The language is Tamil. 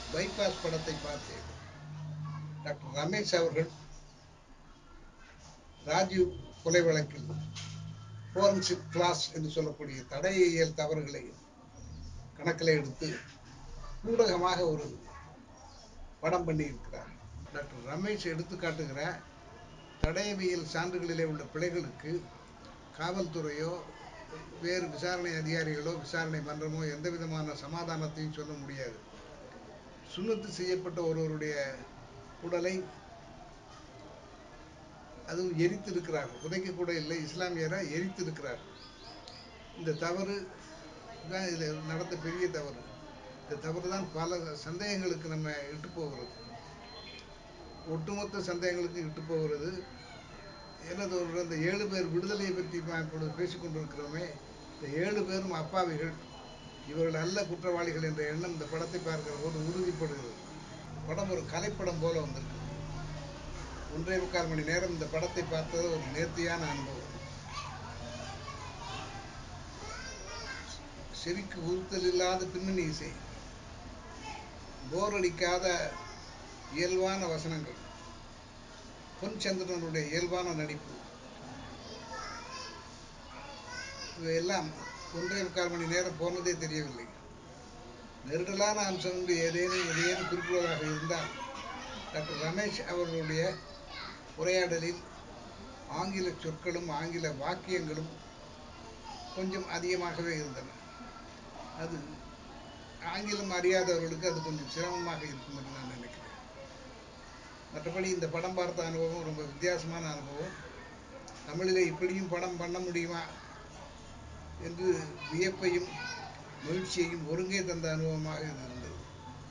பைபாஸ் படத்தை பார்த்தேன் டாக்டர் ரமேஷ் அவர்கள் ராஜீவ் கொலை வழக்கில் போரன்சிக் கிளாஸ் என்று சொல்லக்கூடிய தடையியல் தவறுகளை கணக்கில் எடுத்து ஊடகமாக ஒரு படம் பண்ணியிருக்கிறார் டாக்டர் ரமேஷ் எடுத்து காட்டுகிற தடயவியல் சான்றுகளிலே உள்ள பிழைகளுக்கு காவல்துறையோ வேறு விசாரணை அதிகாரிகளோ விசாரணை மன்றமோ எந்த விதமான சமாதானத்தையும் சொல்ல முடியாது சுண்ணத்து செய்யப்பட்ட ஒருவருடைய உடலை அதுவும் எரித்திருக்கிறார்கள் புதைக்க கூட இல்லை இஸ்லாமியரை எரித்திருக்கிறார்கள் இந்த தவறு தான் இதில் நடந்த பெரிய தவறு இந்த தவறு தான் பல சந்தேகங்களுக்கு நம்ம இட்டு போகிறது ஒட்டுமொத்த சந்தேகங்களுக்கு இட்டு போகிறது எனது ஒரு அந்த ஏழு பேர் விடுதலையை பற்றி இப்பொழுது பேசிக்கொண்டிருக்கிறோமே இந்த ஏழு பேரும் அப்பாவிகள் இவர்கள் அல்ல குற்றவாளிகள் என்ற எண்ணம் இந்த படத்தை பார்க்கிற போது உறுதிப்படுகிறது படம் ஒரு கலைப்படம் போல வந்திருக்கு ஒன்றே முக்கால் மணி நேரம் இந்த படத்தை பார்த்தது ஒரு நேர்த்தியான அனுபவம் செவிக்கு உறுத்தல் இல்லாத பின்னணி இசை போர் அடிக்காத இயல்பான வசனங்கள் பொன் சந்திரனுடைய இயல்பான நடிப்பு இவையெல்லாம் ஒன்றே முக்கால் மணி நேரம் போனதே தெரியவில்லை நெருடலான அம்சம் என்று ஏதேனும் எதையேனும் குறிப்பிடுவதாக இருந்தால் டாக்டர் ரமேஷ் அவர்களுடைய உரையாடலில் ஆங்கில சொற்களும் ஆங்கில வாக்கியங்களும் கொஞ்சம் அதிகமாகவே இருந்தன அது ஆங்கிலம் அறியாதவர்களுக்கு அது கொஞ்சம் சிரமமாக இருக்கும் என்று நான் நினைக்கிறேன் மற்றபடி இந்த படம் பார்த்த அனுபவம் ரொம்ப வித்தியாசமான அனுபவம் தமிழிலே இப்படியும் படம் பண்ண முடியுமா என்று வியப்பையும் மகிழ்ச்சியையும் ஒருங்கே தந்த அனுபவமாக இது இருந்தது